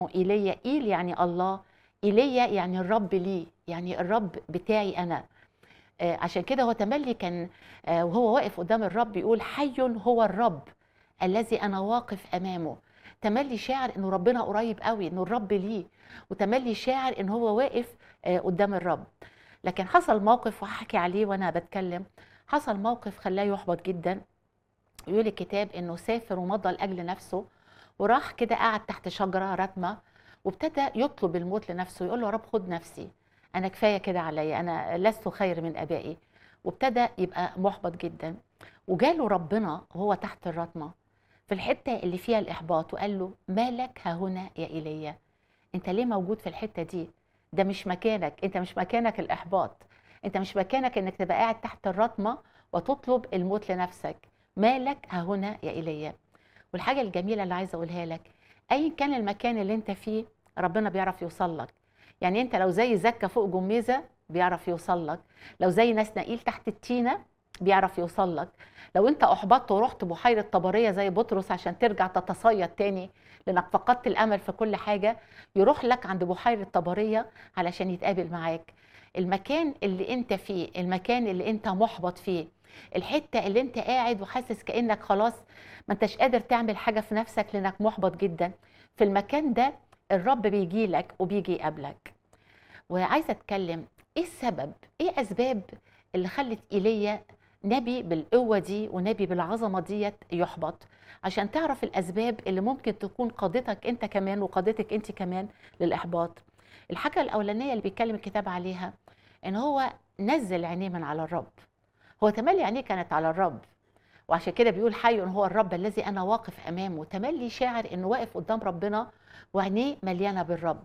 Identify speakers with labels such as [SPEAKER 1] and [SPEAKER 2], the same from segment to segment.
[SPEAKER 1] ايليا ايل يعني الله ايليا يعني الرب لي يعني الرب بتاعي انا آه، عشان كده هو تملي كان آه، وهو واقف قدام الرب يقول حي هو الرب الذي انا واقف امامه تملي شاعر انه ربنا قريب قوي انه الرب ليه وتملي شاعر ان هو واقف آه، قدام الرب لكن حصل موقف وهحكي عليه وانا بتكلم حصل موقف خلاه يحبط جدا يقول الكتاب انه سافر ومضى لاجل نفسه وراح كده قعد تحت شجره رتمه وابتدى يطلب الموت لنفسه يقول له يا رب خد نفسي انا كفايه كده عليا انا لست خير من ابائي وابتدى يبقى محبط جدا وجاله ربنا وهو تحت الرتمه في الحته اللي فيها الاحباط وقال له مالك ها هنا يا ايليا انت ليه موجود في الحته دي ده مش مكانك انت مش مكانك الاحباط انت مش مكانك انك تبقى قاعد تحت الرتمه وتطلب الموت لنفسك مالك ها هنا يا ايليا والحاجه الجميله اللي عايزه اقولها لك ايا كان المكان اللي انت فيه ربنا بيعرف يوصل لك يعني انت لو زي زكه فوق جميزه بيعرف يوصل لك لو زي ناس نقيل تحت التينه بيعرف يوصل لك لو انت احبطت ورحت بحيره طبريه زي بطرس عشان ترجع تتصيد تاني لانك فقدت الامل في كل حاجه يروح لك عند بحيره طبريه علشان يتقابل معاك المكان اللي انت فيه المكان اللي انت محبط فيه الحته اللي انت قاعد وحاسس كانك خلاص ما انتش قادر تعمل حاجه في نفسك لانك محبط جدا في المكان ده الرب بيجي لك وبيجي يقابلك وعايزه اتكلم ايه السبب ايه اسباب اللي خلت ايليا نبي بالقوه دي ونبي بالعظمه ديت يحبط عشان تعرف الاسباب اللي ممكن تكون قادتك انت كمان وقادتك انت كمان للاحباط الحاجه الاولانيه اللي بيتكلم الكتاب عليها ان هو نزل عينيه من على الرب هو تملي عينيه كانت على الرب وعشان كده بيقول حي هو الرب الذي انا واقف امامه تملي شاعر انه واقف قدام ربنا وعينيه مليانه بالرب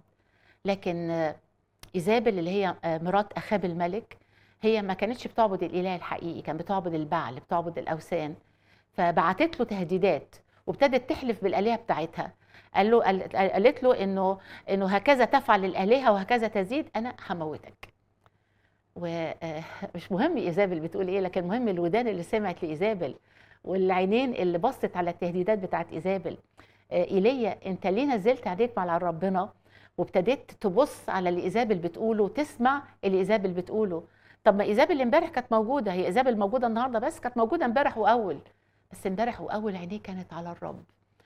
[SPEAKER 1] لكن آه، ايزابل اللي هي آه، مرات اخاب الملك هي ما كانتش بتعبد الاله الحقيقي كان بتعبد البعل بتعبد الاوثان فبعتت له تهديدات وابتدت تحلف بالالهه بتاعتها قال له قال- قالت له انه انه هكذا تفعل الالهه وهكذا تزيد انا هموتك ومش مهم ايزابل بتقول ايه لكن مهم الودان اللي سمعت لايزابل والعينين اللي بصت على التهديدات بتاعت ايزابل آه، ايليا انت ليه نزلت عليك مع ربنا وابتديت تبص على اللي ايزابل بتقوله وتسمع اللي ايزابل بتقوله طب ما ايزابل امبارح كانت موجوده هي ايزابل موجوده النهارده بس كانت موجوده امبارح واول بس امبارح واول عينيه كانت على الرب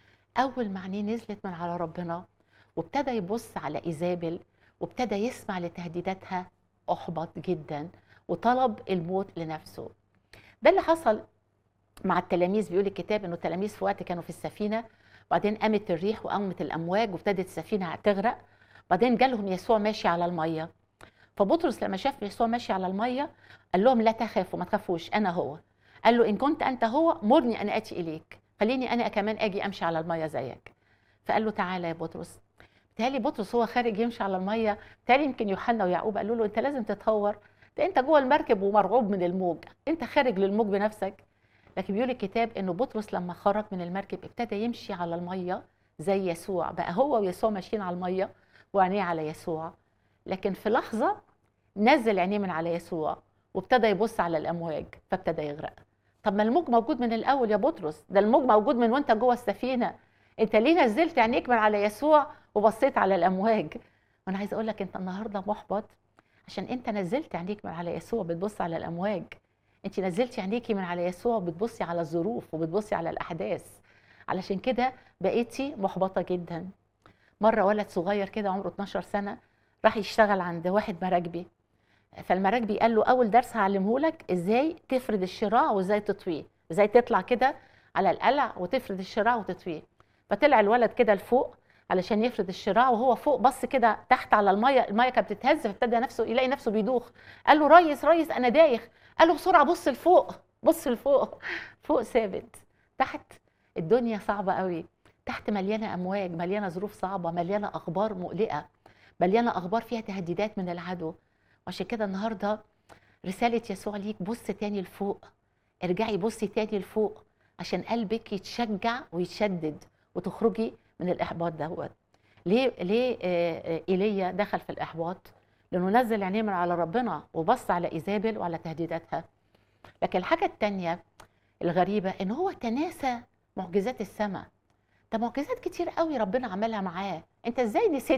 [SPEAKER 1] اول ما عينيه نزلت من على ربنا وابتدى يبص على ايزابل وابتدى يسمع لتهديداتها احبط جدا وطلب الموت لنفسه ده اللي حصل مع التلاميذ بيقول الكتاب انه التلاميذ في وقت كانوا في السفينه وبعدين قامت الريح وقامت الامواج وابتدت السفينه تغرق بعدين جالهم يسوع ماشي على الميه فبطرس لما شاف يسوع ماشي على الميه قال لهم لا تخافوا ما تخافوش انا هو قال له ان كنت انت هو مرني ان اتي اليك خليني انا كمان اجي امشي على الميه زيك فقال له تعالى يا بطرس بتهيألي بطرس هو خارج يمشي على الميه بتهيألي يمكن يوحنا ويعقوب قالوا له انت لازم تتهور ده انت جوه المركب ومرعوب من الموج انت خارج للموج بنفسك لكن بيقول الكتاب انه بطرس لما خرج من المركب ابتدى يمشي على الميه زي يسوع بقى هو ويسوع ماشيين على الميه وعينيه على يسوع لكن في لحظه نزل عينيه من على يسوع وابتدى يبص على الامواج فابتدى يغرق طب ما الموج موجود من الاول يا بطرس ده الموج موجود من وانت جوه السفينه انت ليه نزلت عينيك من على يسوع وبصيت على الامواج وانا عايزه اقول لك انت النهارده محبط عشان انت نزلت عينيك من على يسوع بتبص على الامواج انت نزلتي عينيكي من على يسوع بتبصي على الظروف وبتبصي على الاحداث علشان كده بقيتي محبطه جدا مره ولد صغير كده عمره 12 سنه راح يشتغل عند واحد مراكبي فالمراكبي قال له اول درس هعلمه لك ازاي تفرد الشراع وازاي تطويه ازاي تطلع كده على القلع وتفرد الشراع وتطويه فطلع الولد كده لفوق علشان يفرد الشراع وهو فوق بص كده تحت على الميه الميه كانت بتتهز فابتدى نفسه يلاقي نفسه بيدوخ قال له ريس ريس انا دايخ قال له بسرعه بص لفوق بص لفوق فوق ثابت تحت الدنيا صعبه قوي تحت مليانه امواج مليانه ظروف صعبه مليانه اخبار مقلقه مليانه اخبار فيها تهديدات من العدو وعشان كده النهارده رساله يسوع ليك بص تاني لفوق ارجعي بصي تاني لفوق عشان قلبك يتشجع ويتشدد وتخرجي من الاحباط دوت ليه ليه آه، آه، ايليا دخل في الاحباط لانه نزل عينيه من على ربنا وبص على ايزابل وعلى تهديداتها لكن الحاجه التانية الغريبه ان هو تناسى معجزات السماء ده معجزات كتير قوي ربنا عملها معاه انت ازاي نسيت